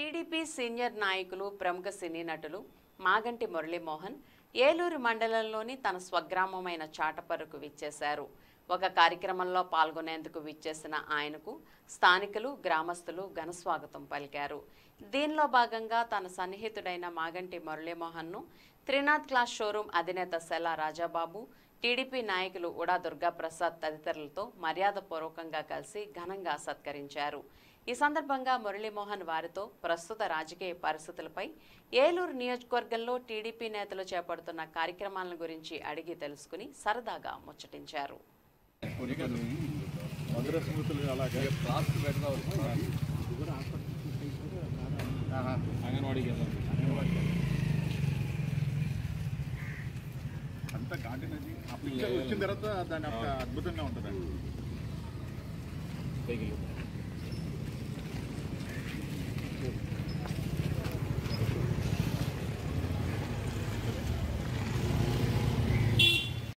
TDP senior నాయకులు ప్రముఖ సినీ నటులు మాగంటి మురళీమోహన్ ఏలూరు మండలంలోని తన స్వగ్రామమైన చాటపర్రుకు విచ్చేశారు ఒక కార్యక్రమంలో పాల్గొనేందుకు విచ్చేసిన ఆయనకు స్థానికులు గ్రామస్తులు ఘనస్వాగతం పలికారు దీనిలో భాగంగా తన సన్నిహితుడైన మాగంటి మురళీమోహన్ను త్రినాథ్ క్లాస్ షోరూం అధినేత సెలా రాజాబాబు టీడీపీ నాయకులు ఉడా దుర్గాప్రసాద్ తదితరులతో మర్యాదపూర్వకంగా కలిసి ఘనంగా సత్కరించారు ఈ సందర్భంగా మురళీమోహన్ వారితో ప్రస్తుత రాజకీయ పరిస్థితులపై ఏలూరు నియోజకవర్గంలో టీడీపీ నేతలు చేపడుతున్న కార్యక్రమాల గురించి అడిగి తెలుసుకుని సరదాగా ముచ్చటించారు మధుర స్మృతులు అలాగే లాస్ట్ పెడదాం అంగన్వాడీకి వెళ్ళండి అంత కాంటినెంట్ ఆ పిక్చర్ వచ్చిన తర్వాత దాని యొక్క అద్భుతంగా ఉంటుందండి పైకి వెళ్ళు.